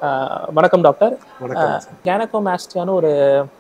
அஹ், வணக்கம் டாக்டர் வணக்கம் கேனகோமாஸ்டியான்னு ஒரு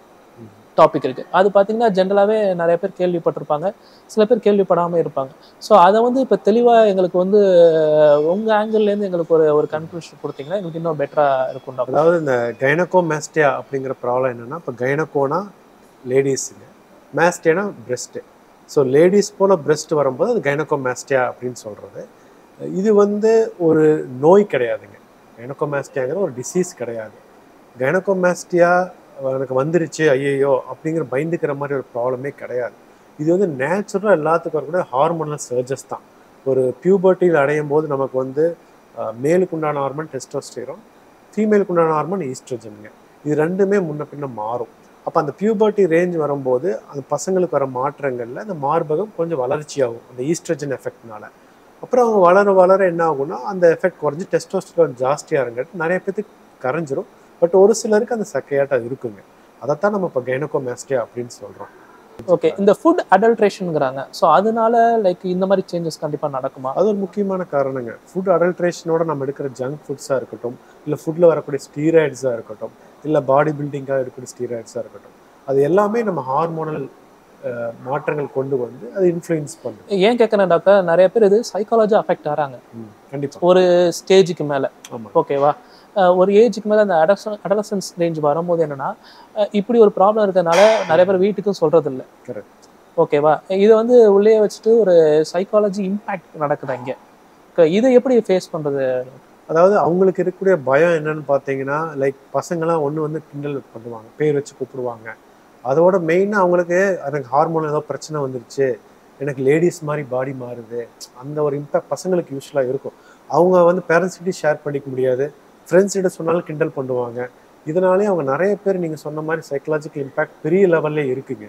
டாபிக் இருக்கு அது பார்த்தீங்கன்னா ஜென்ரலாகவே நிறைய பேர் கேள்விப்பட்டிருப்பாங்க சில பேர் கேள்விப்படாமல் இருப்பாங்க ஸோ அதை வந்து இப்போ தெளிவாக எங்களுக்கு வந்து உங்கள் ஆங்கிள்லேருந்து எங்களுக்கு ஒரு ஒரு கன்க்ளூஷன் கொடுத்தீங்கன்னா எங்களுக்கு இன்னும் பெட்டராக இருக்கும் டாக்டர் அதாவது இந்த கைனகோமேஸ்டியா அப்படிங்கிற ப்ராப்ளம் என்னன்னா இப்போ கைனகோனா லேடிஸுங்க மேஸ்டியானா பிரஸ்ட்டு ஸோ லேடிஸ் போல பிரஸ்ட் வரும்போது அது கைனகோமேஸ்டியா அப்படின்னு சொல்கிறது இது வந்து ஒரு நோய் கிடையாதுங்க கைனகோமேஸ்டியாங்கிற ஒரு டிசீஸ் கிடையாது கைனகோமேஸ்டியா எனக்கு வந்துருச்சு ஐயையோ அப்படிங்கிற பயந்துக்கிற மாதிரி ஒரு ப்ராப்ளமே கிடையாது இது வந்து நேச்சுரலாக எல்லாத்துக்கும் வரக்கூடிய ஹார்மோனல் சர்ஜஸ் தான் ஒரு பியூபர்ட்டியில் அடையும் போது நமக்கு வந்து அஹ், மேலுக்கு உண்டான ஹார்மோன் டெஸ்டோஸ்டேரோன் ஃபீமேலுக்கு உண்டான ஹார்மோன் ஈஸ்ட்ரஜனுங்க இது ரெண்டுமே முன்ன பின்ன மாறும் அப்போ அந்த பியூபர்ட்டி ரேஞ்ச் வரும்போது அந்த பசங்களுக்கு வர மாற்றங்களில் அந்த மார்பகம் கொஞ்சம் வளர்ச்சியாகும் அந்த ஈஸ்ட்ரஜன் எஃபெக்ட்னால அப்புறம் அவங்க வளர வளர என்ன ஆகும்னா அந்த எஃபெக்ட் குறைஞ்சி டெஸ்டோஸ்டரோன் ஜாஸ்தியாக இருங்காட்டி நிறைய பேத்துக்கு கரைஞ்சிரும் பட் ஒரு சிலருக்கு அந்த சக்கையாட்டம் இருக்குங்க அதைத்தான் நம்ம இப்போ கைனகோமேஸ்டியா அப்படின்னு சொல்கிறோம் ஓகே இந்த ஃபுட் அடல்ட்ரேஷனுங்கிறாங்க ஸோ அதனால லைக் இந்த மாதிரி சேஞ்சஸ் கண்டிப்பாக நடக்குமா அது ஒரு முக்கியமான காரணங்க ஃபுட் அடல்ட்ரேஷனோட நம்ம எடுக்கிற ஜங்க் ஃபுட்ஸாக இருக்கட்டும் இல்லை ஃபுட்டில் வரக்கூடிய ஸ்டீராய்ட்ஸாக இருக்கட்டும் இல்லை பாடி பில்டிங்காக எடுக்கிற ஸ்டீராய்ட்ஸாக இருக்கட்டும் அது எல்லாமே நம்ம ஹார்மோனல் மாற்றங்கள் கொண்டு வந்து அது இன்ஃப்ளூயன்ஸ் பண்ணும் ஏன் கேட்குறேன் டாக்டர் நிறைய பேர் இது சைக்காலஜி அஃபெக்ட் ஆகிறாங்க கண்டிப்பாக ஒரு ஸ்டேஜுக்கு மேலே ஆமாம் ஓகேவா அஹ் ஒரு ஏஜுக்கு மேலே அந்த அடல்சன் அடலசன்ஸ் ரேஞ்ச் வரும்போது என்னன்னா அஹ் இப்படி ஒரு ப்ராப்ளம் இருக்கிறதுனால நிறைய பேர் வீட்டுக்கும் சொல்றது இல்ல Correct. ஓகேவா இதை வந்து உள்ளே வச்சுட்டு ஒரு சைக்காலஜி இம்பேக்ட் நடக்குது இங்கே இதை எப்படி ஃபேஸ் பண்றது அதாவது அவங்களுக்கு இருக்கக்கூடிய பயம் என்னன்னு பார்த்தீங்கன்னா லைக் பசங்களாம் ஒன்று வந்து கிண்டல் பண்ணுவாங்க பேர் வச்சு கூப்பிடுவாங்க அதோட மெயினாக அவங்களுக்கு எனக்கு ஹார்மோன் ஏதோ பிரச்சனை வந்துருச்சு எனக்கு லேடிஸ் மாதிரி பாடி மாறுது அந்த ஒரு இம்பேக்ட் பசங்களுக்கு யூஸ்வலாக இருக்கும் அவங்க வந்து பேரண்ட்ஸ்கிட்டையும் ஷேர் பண்ணிக்க முடியாது ஃப்ரெண்ட்ஸ் கிட்ட சொன்னாலும் கிண்டல் பண்ணுவாங்க இதனாலே அவங்க நிறைய பேர் நீங்கள் சொன்ன மாதிரி சைக்கலாஜிக்கல் இம்பேக்ட் பெரிய லெவல்லே இருக்குங்க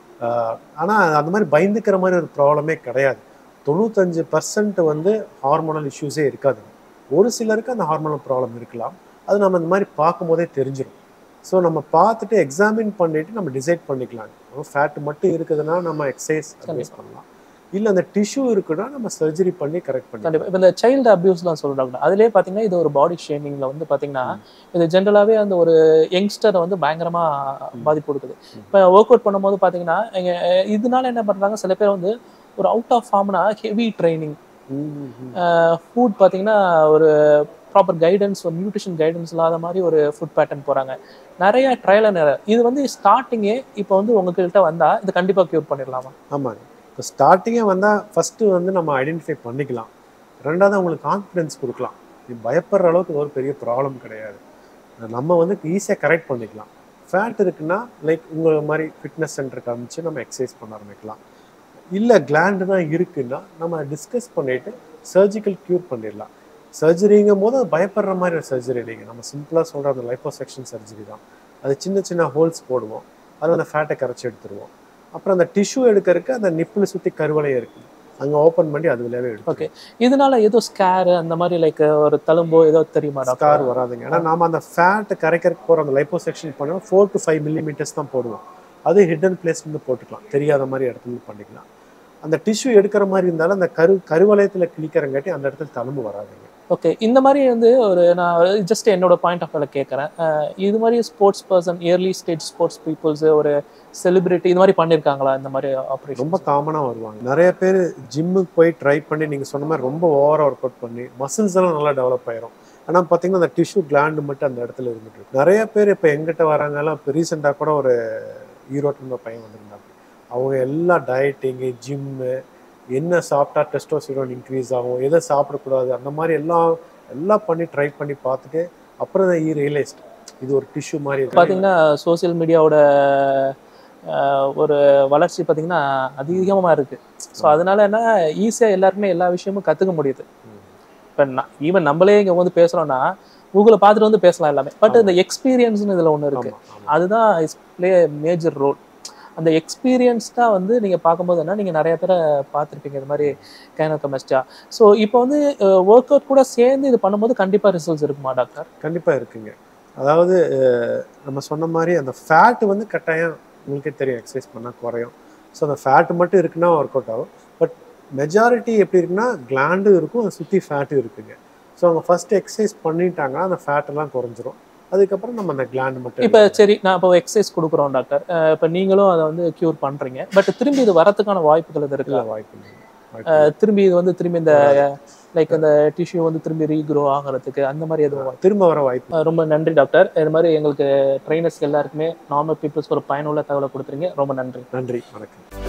ஆனால் அந்த மாதிரி பயந்துக்கிற மாதிரி ஒரு ப்ராப்ளமே கிடையாது தொண்ணூத்தஞ்சு பர்சன்ட் வந்து ஹார்மோனல் இஷ்யூஸே இருக்காது ஒரு சிலருக்கு அந்த ஹார்மோனல் ப்ராப்ளம் இருக்கலாம் அது நம்ம இந்த மாதிரி பார்க்கும்போதே தெரிஞ்சிடும் ஸோ நம்ம பார்த்துட்டு எக்ஸாமின் பண்ணிட்டு நம்ம டிசைட் பண்ணிக்கலாம் ஃபேட் மட்டும் இருக்குதுன்னா நம்ம எக்ஸசைஸ் அட்வைஸ் பண்ணலாம் இல்லை அந்த டிஷ்யூ இருக்குன்னா நம்ம சர்ஜரி பண்ணி கரெக்ட் பண்ணிக்கலாம் கண்டிப்பா இப்போ இந்த சைல்டு அபியூஸ்லாம் சொல்றாங்க அதுலேயே பார்த்தீங்கன்னா இது ஒரு பாடி ஷேமிங்ல வந்து பார்த்தீங்கன்னா இது ஜென்ரலாகவே அந்த ஒரு யங்ஸ்டரை வந்து பயங்கரமா பாதிப்பு கொடுக்குது இப்போ ஒர்க் அவுட் பண்ணும்போது பார்த்தீங்கன்னா இங்க, அஹ், இதனால என்ன பண்றாங்க சில பேர் வந்து ஒரு அவுட் ஆஃப் ஃபார்ம்னா ஹெவி ட்ரைனிங் ஃபுட் பார்த்தீங்கன்னா ஒரு ப்ராப்பர் கைடன்ஸ் ஒரு நியூட்ரிஷன் கைடன்ஸ் இல்லாத மாதிரி ஒரு ஃபுட் பேட்டர்ன் போகிறாங்க நிறைய ட்ரையல் அண்ட் error. இது வந்து ஸ்டார்டிங்கே இப்போ வந்து உங்ககிட்ட வந்தால் இது கண்டிப்பாக க்யூர் பண்ணிடலாமா ஆமாங்க இப்போ ஸ்டார்டிங்கே வந்தால் ஃபஸ்ட்டு வந்து நம்ம ஐடென்டிஃபை பண்ணிக்கலாம் ரெண்டாவது அவங்களுக்கு கான்ஃபிடென்ஸ் கொடுக்கலாம் இது பயப்படுற அளவுக்கு இது ஒரு பெரிய ப்ராப்ளம் கிடையாது நம்ம வந்து ஈஸியாக கரெக்ட் பண்ணிக்கலாம் ஃபேட் இருக்குன்னா லைக் உங்கள் மாதிரி ஃபிட்னஸ் சென்டருக்கு அனுப்பிச்சு நம்ம எக்ஸசைஸ் பண்ண ஆரம்பிக்கலாம் இல்லை கிளாண்டு தான் இருக்குன்னா நம்ம டிஸ்கஸ் பண்ணிட்டு சர்ஜிக்கல் க்யூர் பண்ணிடலாம் சர்ஜரிங்கும் போது அது பயப்படுற மாதிரி ஒரு சர்ஜரி இல்லைங்க நம்ம சிம்பிளாக சொல்கிற அந்த லைப்போசெக்ஷன் சர்ஜரி தான் அது சின்ன சின்ன ஹோல்ஸ் போடுவோம் அதில் அந்த ஃபேட்டை கரைச்சி எடுத்துருவோம் அப்புறம் அந்த டிஷ்யூ எடுக்கிறதுக்கு அந்த நிப்பில் சுற்றி கருவளையம் இருக்குது அங்கே ஓப்பன் பண்ணி அது வழியாவே எடுக்கும் ஓகே இதனால ஏதோ ஸ்கேர் அந்த மாதிரி லைக் ஒரு தழும்போ ஏதோ தெரியுமா ஸ்கார் டாக்டர் வராதுங்க ஏன்னா நாம அந்த ஃபேட் கரைக்கிறதுக்கு போகிற அந்த லைப்போசெக்ஷன் பண்ணோம் ஃபோர் டு ஃபைவ் மில்லிமீட்டர்ஸ் தான் போடுவோம் அது ஹிடன் பிளேஸ்லேருந்து போட்டுக்கலாம் தெரியாத மாதிரி இடத்துல இருந்து பண்ணிக்கலாம் அந்த டிஷ்யூ எடுக்கிற மாதிரி இருந்தாலும் அந்த கரு கருவளையத்தில் கிளிக்கிறங்காட்டி அந்த இடத்துல தழும்பு வராதுங்க ஓகே இந்த மாதிரி வந்து ஒரு நான் ஜஸ்ட் என்னோட பாயிண்ட் ஆஃப் வியூல கேட்குறேன் இது மாதிரி sports person early stage sports peoples ஒரு செலிபிரிட்டி இது மாதிரி பண்ணியிருக்காங்களா இந்த மாதிரி ஆப்ரேஷன் ரொம்ப காமனாக வருவாங்க நிறைய பேர் ஜிம்முக்கு போய் ட்ரை பண்ணி நீங்கள் சொன்ன மாதிரி ரொம்ப ஓவராக ஒர்க் அவுட் பண்ணி மசில்ஸ் எல்லாம் நல்லா டெவலப் ஆயிரும் ஆனால் பார்த்தீங்கன்னா அந்த டிஷ்யூ கிளாண்டு மட்டும் அந்த இடத்துல இருந்துட்டு இருக்கு நிறைய பேர் இப்போ எங்கிட்ட வராங்கலாம் இப்போ ரீசெண்டாக கூட ஒரு ஈரோட்டில் ஒரு பையன் வந்திருந்தாங்க அவங்க எல்லா டயட்டிங்கு ஜிம்மு என்ன சாப்பிட்டா டெஸ்டோஸ்டிரோன் இன்க்ரீஸ் ஆகும் எதை சாப்பிடக்கூடாது அந்த மாதிரி எல்லாம் எல்லாம் பண்ணி ட்ரை பண்ணி பார்த்துட்டு அப்புறம் தான் ஈ ரியலைஸ்ட் இது ஒரு டிஷ்யூ மாதிரி இருக்கு. பார்த்தீங்கன்னா சோஷியல் மீடியாவோட ஒரு வளர்ச்சி பார்த்தீங்கன்னா அதிகமாக இருக்கு ஸோ அதனால என்ன ஈஸியாக எல்லாருமே எல்லா விஷயமும் கற்றுக்க முடியுது ம். இப்போ ஈவன் நம்மளே இங்கே வந்து பேசுகிறோம்னா கூகுளை பார்த்துட்டு வந்து பேசலாம் எல்லாமே பட் இந்த எக்ஸ்பீரியன்ஸ்னு இதில் ஒன்று இருக்கு ஆமா, ஆமா. அதுதான் இஸ் பிளே மேஜர் ரோல் அந்த எக்ஸ்பீரியன்ஸ் தான் வந்து நீங்கள் பார்க்கும்போது என்ன நீங்கள் நிறைய பேரை பார்த்துருப்பீங்க இது மாதிரி கைனோகமெஸ்டா ஸோ இப்போ வந்து ஒர்க் அவுட் கூட சேர்ந்து இது பண்ணும்போது கண்டிப்பாக ரிசல்ட்ஸ் இருக்குமா டாக்டர் கண்டிப்பாக இருக்குங்க அதாவது அஹ், நம்ம சொன்ன மாதிரி அந்த ஃபேட் வந்து கட்டாயம் உங்களுக்கே தெரியும் எக்ஸசைஸ் பண்ணால் குறையும் ஸோ அந்த ஃபேட் மட்டும் இருக்குன்னா ஒர்க் அவுட் ஆகும் பட் மெஜாரிட்டி எப்படி இருக்குன்னா கிளாண்டும் இருக்கும் அதை சுற்றி ஃபேட்டும் இருக்குங்க ஸோ அவங்க ஃபர்ஸ்ட் எக்ஸசைஸ் பண்ணிட்டாங்கன்னா அந்த ஃபேட் எல்லாம் குறைஞ்சிரும் அதுக்கப்புறம் நம்ம அந்த கிளாண்ட் மட்டும் இப்போ சரி நான் இப்போ எக்ஸசைஸ் கொடுக்குறோம் டாக்டர் இப்போ நீங்களும் அதை வந்து க்யூர் பண்றீங்க பட் திரும்பி இது வரத்துக்கான வாய்ப்புகள் இது இருக்குல்ல இல்லை வாய்ப்பு இல்லை வாய்ப்பு இல்லை. திரும்பி இது வந்து திரும்பி இந்த லைக் அந்த டிஷ்யூ வந்து திரும்பி ரீக்ரோ ஆகிறதுக்கு அந்த மாதிரி எதுவும் வாய்ப்பு- திரும்ப வர வாய்ப்பு அஹ் ரொம்ப நன்றி டாக்டர் இது மாதிரி எங்களுக்கு ட்ரைனர்ஸ் எல்லாருக்குமே நார்மல் பீப்புள்ஸ்க்கு ஒரு பயனுள்ள தகவலை கொடுத்துறீங்க ரொம்ப நன்றி நன்றி வணக்கம்